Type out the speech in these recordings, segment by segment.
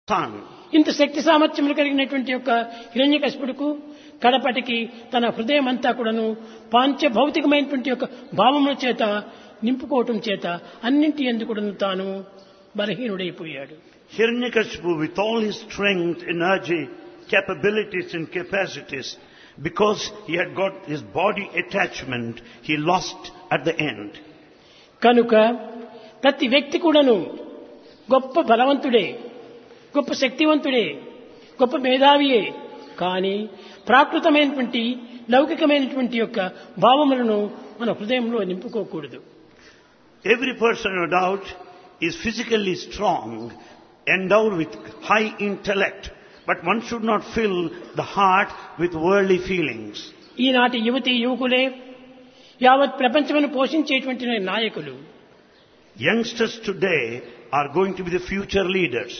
son. ఇంత శక్తి సామర్థ్యములు కలిగినటువంటి యొక్క హిరణ్యకశిపుడుకు కడపటికి తన హృదయం అంతా కూడాను పాంచ భౌతికమైనటువంటి యొక్క భావముల చేత నింపుకోవటం చేత అన్నింటి ఎందుకు కూడాను తాను బలహీనుడైపోయాడు Hiranyakashipu, with all his strength, energy, capabilities and capacities, because he had got his body attachment, he lost at the end. కనుక ప్రతి వ్యక్తి కూడాను గొప్ప బలవంతుడే గొప్ప శక్తివంతుడే గొప్ప మేధావియే కానీ ప్రాకృతమైనటువంటి లౌకికమైనటువంటి యొక్క భావములను మన హృదయంలో నింపుకోకూడదు Every person, no doubt, is physically strong, endowed with high intellect, but one should not fill the heart with worldly feelings. ఈనాటి యువతి యువకులే యావత్ ప్రపంచమును పోషించేటువంటి నాయకులు Youngsters today are going to be the future leaders.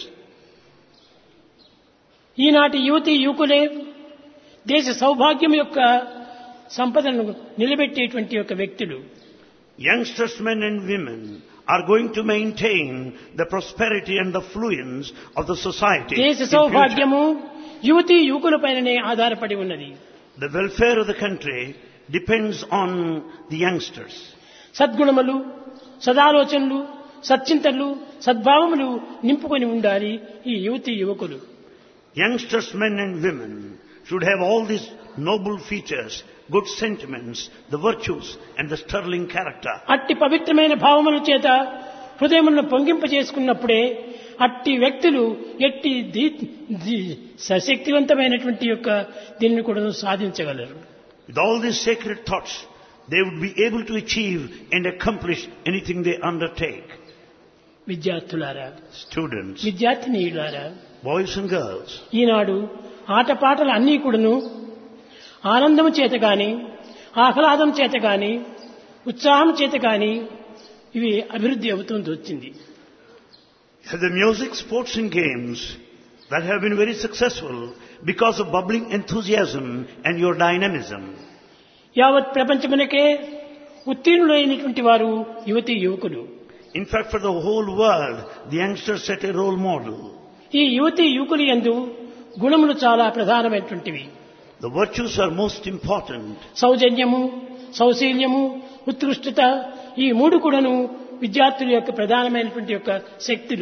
ఈనాటి యువతి యువకులే దేశ సౌభాగ్యం యొక్క సంపదను నిలబెట్టేటువంటి యొక్క వ్యక్తులు Youngsters, men and women, are going to maintain the prosperity and the fluence of the society. దేశ in future. సౌభాగ్యము యువతి యువకులపైననే ఆధారపడి ఉన్నది The welfare of the country depends on the youngsters. సద్గుణములు సదాలోచనలు సచ్చింతలు సద్భావములు నింపుకొని ఉండాలి ఈ యువతి యువకులు Youngsters, men and women, should have all these noble features, good sentiments, the virtues, and the sterling character. అట్టి పవిత్రమైన భావముల చేత హృదయములను పొంగింప చేసుకున్నప్పుడే అట్టి వ్యక్తులు ఎట్టి దీ- దీ- సశక్తివంతమైనటువంటి యొక్క దీన్ని కూడా సాధించగలరు With all these sacred thoughts, they would be able to achieve and accomplish anything they undertake. విద్యార్థులారా Students, విద్యార్థినీయులారా boys and girls, ఈనాడు ఆటపాటలు అన్నీ కూడాను ఆనందం చేత గాని ఆహ్లాదం చేత గాని ఉత్సాహం చేత గాని ఇవి అభివృద్ధి అవుతుంది వచ్చింది the music, sports and games that have been very successful because of bubbling enthusiasm and your dynamism. యావత్ ప్రపంచమునకే ఉత్తీర్ణులైనటువంటి వారు యువతి యువకులు In fact, for the whole world, the youngsters set a role model. ఈ యువతి యువకులు యందు గుణములు చాలా ప్రధానమైనటువంటివి The virtues are most important. సౌజన్యము సౌశీల్యము ఉత్కృష్టత ఈ మూడు కూడాను విద్యార్థుల యొక్క ప్రధానమైనటువంటి యొక్క శక్తులు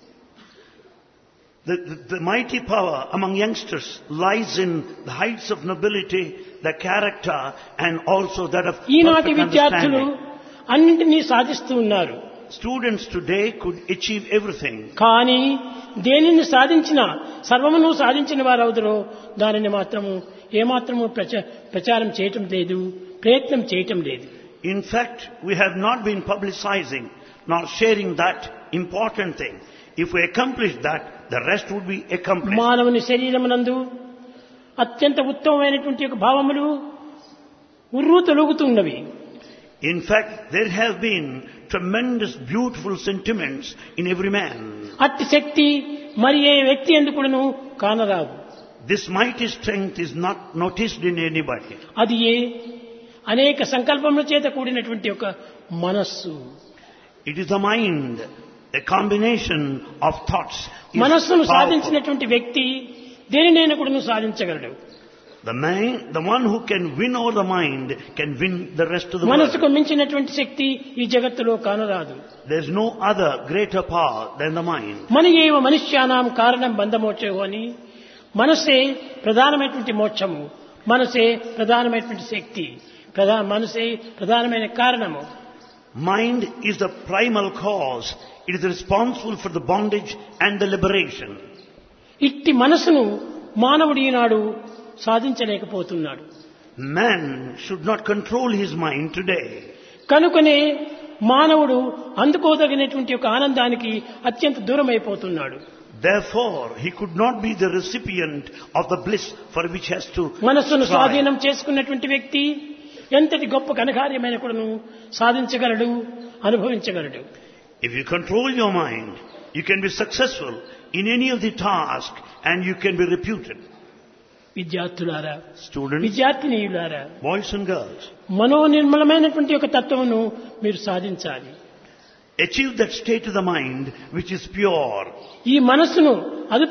The, the, the mighty power among youngsters lies in the heights of nobility, the character, and also that of ఈనాటి perfect విద్యార్థులు understanding. అన్నింటినీ సాధిస్తూ ఉన్నారు Students today could achieve everything. కానీ దేనిని సాధించినా సర్వమును సాధించిన వారు అవుతారో దానిని మాత్రము ఏమాత్రము ప్రచ- ప్రచారం చేయటం లేదు ప్రయత్నం చేయటం లేదు In fact, we have not been publicizing nor sharing that important thing. If we accomplish that, the rest would be accomplished. మానవుని శరీరమునందు అత్యంత ఉత్తమమైనటువంటి యొక్క భావములు ఉర్రూ తొలుగుతున్నవి In fact, there have been tremendous beautiful sentiments in every man. అట్టి శక్తి మరి ఏ వ్యక్తి ఎందుకును కానరాదు This mighty strength is not noticed in anybody. అది ఏ అనేక సంకల్పముల చేత కూడినటువంటి ఒక మనస్సు It is the mind, a combination of thoughts. is మనస్సును powerful. సాధించినటువంటి వ్యక్తి దేనినైనా కూడా సాధించగలడు The man, the one who can win over the mind can win the rest of the మనస్సుకు world. మించినటువంటి శక్తి ఈ జగత్తులో కానరాదు There is no other greater power than the mind. మన ఏవ మనుష్యానాం కారణం బంధమోక్షో అని మనసే ప్రధానమైనటువంటి మోక్షము మనసే ప్రధానమైనటువంటి శక్తి ప్రధా మనసే ప్రధానమైన కారణము Mind is the primal cause. It is responsible for the bondage and the liberation. ఇట్టి మనసును మానవుడు ఈనాడు సాధించలేకపోతున్నాడు Man should not control his mind today. కనుకనే మానవుడు అందుకోదగినటువంటి ఒక ఆనందానికి అత్యంత దూరం అయిపోతున్నాడు Therefore, he could not be the recipient of the bliss for which he has to మనస్సును strive. స్వాధీనం చేసుకున్నటువంటి వ్యక్తి ఎంతటి గొప్ప ఘనకార్యమైన కూడాను సాధించగలడు అనుభవించగలడు If you control your mind, you can be successful in any of the task and you can be reputed. విద్యార్థులారా Students, విద్యార్థినీయులారా boys and girls, మనోనిర్మలమైనటువంటి ఒక తత్వమును మీరు సాధించాలి achieve that state of the mind which is pure. ఈ మనస్సును అదుపు